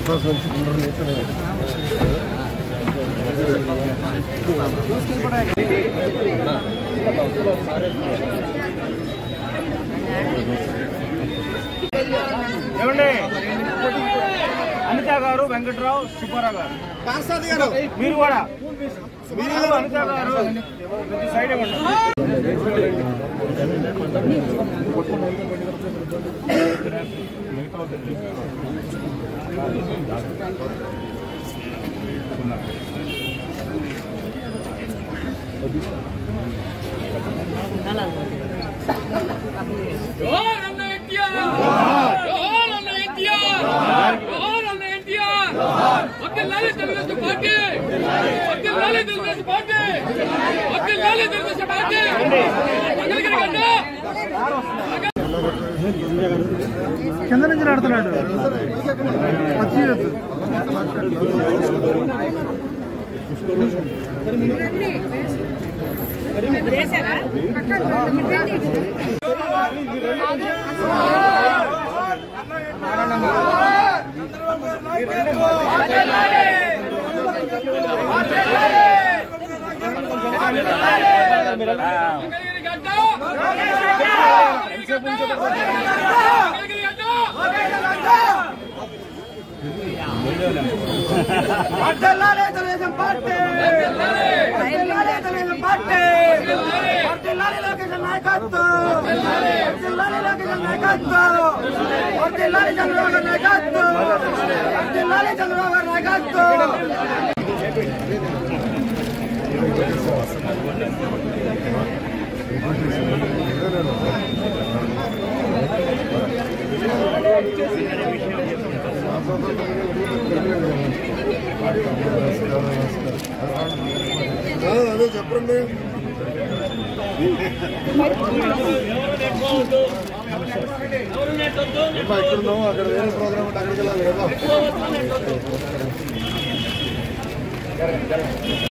ఏమండి అనిత గారు వెంకట్రావు సుబ్బారావు గారు మీరు కూడా మీరు అనిత గారు కొద్ది సైడ్ ఇవ్వండి జోహార్ అన్న ఎన్టీఆర్ జోహార్ అన్న ఎన్టీఆర్ జోహార్ అన్న ఎన్టీఆర్ వకిల్లాలి తెలుగుదేశం పార్టీ వకిల్లాలి తెలుగుదేశం పార్టీ వకిల్లాలి తెలుగుదేశం పార్టీ మంగళగిరి గడ్డ కింద నుంచి నడుతున్నాడు వచ్చి మంగళగిరి గడ్డ మంగళగిరి గడ్డ వర్ధిల్లాలి తెలుగుదేశం పార్టీ వర్ధిల్లాలి తెలుగుదేశం పార్టీ వర్ధిల్లాలి లోకేష్ నాయకత్వం వర్ధిల్లాలి లోకేష్ నాయకత్వం వర్ధిల్లాలి చంద్రబాబు గారి నాయకత్వం వర్ధిల్లాలి చంద్రబాబు గారి నాయకత్వం అదే చెప్పండి ఇక్కడ ఉన్నాము అక్కడ వేరే ప్రోగ్రామ్ ఉంటే అక్కడికి వెళ్ళాలి కదా